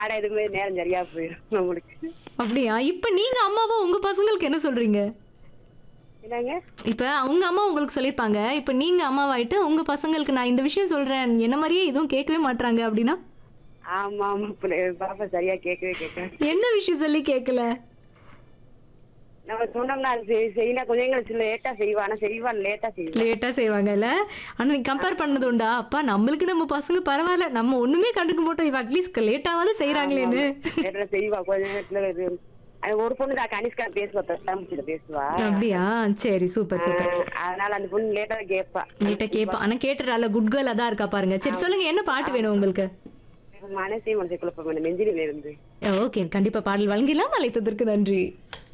ஆனா எதுவுமே நேரம் சரியா போயிடும் நம்மளுக்கு அப்படியா இப்ப நீங்க அம்மாவா உங்க பசங்களுக்கு என்ன சொல்றீங்க என்னங்க இப்ப உங்க அம்மா உங்களுக்கு சொல்லிருப்பாங்க இப்ப நீங்க அம்மாவாயிட்டு உங்க பசங்களுக்கு நான் இந்த விஷயம் சொல்றேன் என்ன மாதிரியே எதுவும் கேட்கவே மாட்றாங்க அப்படின்னா ஆமா ஆமா பிள்ளை- பாப்பா சரியா கேட்கவே கேட்க என்ன விஷயம் சொல்லி கேட்கல நம்ம சொன்னோம்னா அது செய்- செய்யலாம் கொஞ்சம் எங்களுக்கு லேட்டா செய்வா ஆனா செய்வான் லேட்டா செய்வா லேட்டா செய்வாங்கல்ல ஆனா நீ கம்பேர் பண்ணது உண்டா அப்பா நம்மளுக்கு நம்ம பசங்க பரவாயில்ல நம்ம ஒண்ணுமே கண்டுக்க மாட்டோம் இவ அட்லீஸ்ட் லேட்டாவது செய்யறாங்களேன்னு லேட்டா செய்வா கொஞ்ச நேரத்துல இது அது ஒரு பொண்ணு தான் கனிஷ்கா பேசுவா தமிழ்ல பேசுவா அப்படியா சரி சூப்பர் சூப்பர் ஆஹ் அதனால அந்த பொண்ணு லேட்டா கேட்பா லேட்டா கேப்பா ஆனா கேட்டுறால குட் கேர்லா தான் இருக்கா பாருங்க சரி சொல்லுங்க என்ன பாட்டு வேணும் உங்களுக்கு மனசே மனசை குழப்பம் நெஞ்சில இருந்து ஓகே கண்டிப்பா பாடல் வழங்கிடலாம் அழைத்ததற்கு நன்றி